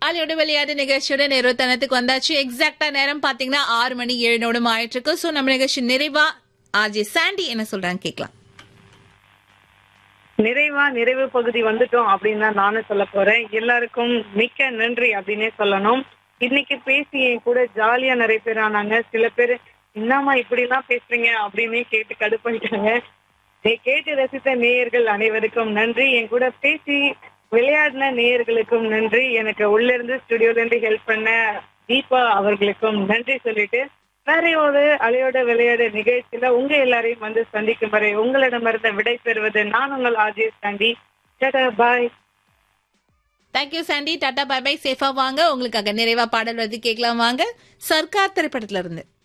ஜாலியோட விளையாட்டு நிகழ்ச்சியோட நிறுவனத்துக்கு வந்தாச்சு எக்ஸாக்டா நேரம் பாத்தீங்கன்னா ஆறு மணி ஏழு நோடும் ஆயிட்டு இருக்கு சோ நம்ம நிகழ்ச்சி நிறைவா ஆஜி சாண்டி என்ன சொல்றாங்க கேட்கலாம் நிறைவா நிறைவு பகுதி வந்துட்டோம் அப்படின்னு தான் நானும் சொல்ல போறேன் எல்லாருக்கும் மிக்க நன்றி அப்படின்னே சொல்லணும் இன்னைக்கு பேசி என் கூட ஜாலியா நிறைய பேர் ஆனாங்க சில பேர் என்னம்மா இப்படி எல்லாம் பேசுறீங்க அப்படின்னு கேட்டு கடுப்பாயிட்டாங்க நீ கேட்டு ரசித்த நேயர்கள் அனைவருக்கும் நன்றி என் கூட பேசி விளையாடின நேயர்களுக்கும் நன்றி எனக்கு உள்ள இருந்து ஸ்டுடியோல இருந்து ஹெல்ப் பண்ண தீபா அவர்களுக்கும் நன்றி சொல்லிட்டு வேற ஒரு அலையோட விளையாடு நிகழ்ச்சியில உங்க எல்லாரையும் வந்து சந்திக்கும் வரை உங்களிடமிருந்து விடை பெறுவது நான் உங்கள் Ajees Sandy boy thank you Sandy டாடா பை பை சேஃபா வாங்க உங்களுக்காக நிறைவா பாடல் வந்து கேட்கலாம் வாங்க சர்க்கார் திரைப்படத்துல இருந்து